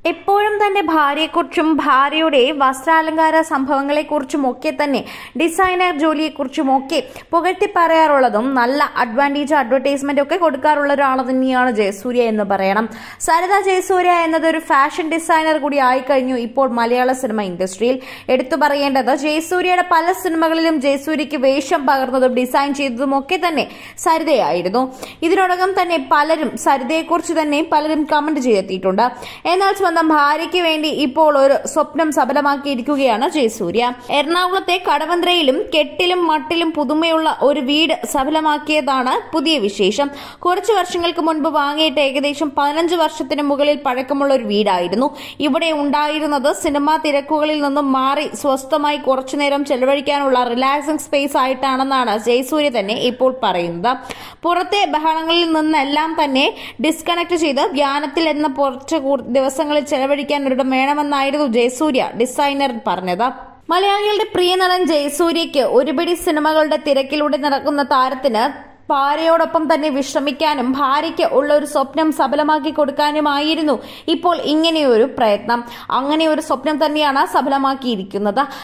എപ്പോഴും തന്റെ ഭാര്യയെക്കുറിച്ചും ഭാര്യയുടെ വസ്ത്രാലങ്കാര സംഭവങ്ങളെക്കുറിച്ചും ഒക്കെ തന്നെ ഡിസൈനർ ജോലിയെക്കുറിച്ചും ഒക്കെ പുകഴ്ത്തി പറയാറുള്ളതും നല്ല അഡ്വാൻറ്റേജ് അഡ്വർടൈസ്മെന്റ് ഒക്കെ കൊടുക്കാറുള്ള ഒരാൾ തന്നെയാണ് ജയസൂര്യ എന്ന് പറയണം സരിത ജയസൂര്യ എന്നത് ഒരു ഫാഷൻ ഡിസൈനർ കൂടി ആയിക്കഴിഞ്ഞു ഇപ്പോൾ മലയാള സിനിമ ഇൻഡസ്ട്രിയിൽ എടുത്തു പറയേണ്ടത് ജയസൂര്യയുടെ പല സിനിമകളിലും ജയസൂര്യയ്ക്ക് വേഷം പകർന്നതും ഡിസൈൻ ചെയ്തതും ഒക്കെ തന്നെ സരിതയായിരുന്നു ഇതിനോടകം തന്നെ പലരും സരിതയെക്കുറിച്ച് തന്നെ പലരും കമന്റ് ചെയ്തെത്തിയിട്ടുണ്ട് എന്നാൽ സ്വന്തം ഭാര്യയ്ക്ക് വേണ്ടി ഇപ്പോൾ ഒരു സ്വപ്നം സഫലമാക്കിയിരിക്കുകയാണ് ജയസൂര്യ എറണാകുളത്തെ കടവന്ത്രയിലും കെട്ടിലും മട്ടിലും പുതുമയുള്ള ഒരു വീട് സഫലമാക്കിയതാണ് പുതിയ വിശേഷം കുറച്ചു വർഷങ്ങൾക്ക് മുൻപ് വാങ്ങിയിട്ട് ഏകദേശം പതിനഞ്ച് വർഷത്തിന് മുകളിൽ പഴക്കമുള്ള ഒരു വീടായിരുന്നു ഇവിടെ ഉണ്ടായിരുന്നത് സിനിമാ തിരക്കുകളിൽ നിന്നും മാറി സ്വസ്ഥമായി കുറച്ചുനേരം ചെലവഴിക്കാനുള്ള റിലാക്സിംഗ് സ്പേസ് ആയിട്ടാണെന്നാണ് ജയസൂര്യ തന്നെ ഇപ്പോൾ പറയുന്നത് പുറത്തെ ബഹളങ്ങളിൽ നിന്നെല്ലാം തന്നെ ഡിസ്കണക്ട് ചെയ്ത് ധ്യാനത്തിൽ എന്ന കുറച്ച് കൂ- ദിവസങ്ങളിൽ ചെലവഴിക്കാൻ ഒരിടം വേണമെന്നായിരുന്നു ജയസൂര്യ ഡിസൈനർ പറഞ്ഞത് മലയാളികളുടെ പ്രിയ നടൻ ജയസൂര്യയ്ക്ക് ഒരുപിടി സിനിമകളുടെ തിരക്കിലൂടെ നടക്കുന്ന താരത്തിന് ഭാര്യയോടൊപ്പം തന്നെ വിശ്രമിക്കാനും ഭാര്യയ്ക്ക് ഉള്ള ഒരു സ്വപ്നം സഫലമാക്കി കൊടുക്കാനുമായിരുന്നു ഇപ്പോൾ ഇങ്ങനെയൊരു പ്രയത്നം അങ്ങനെ ഒരു സ്വപ്നം തന്നെയാണ് സഫലമാക്കിയിരിക്കുന്നത്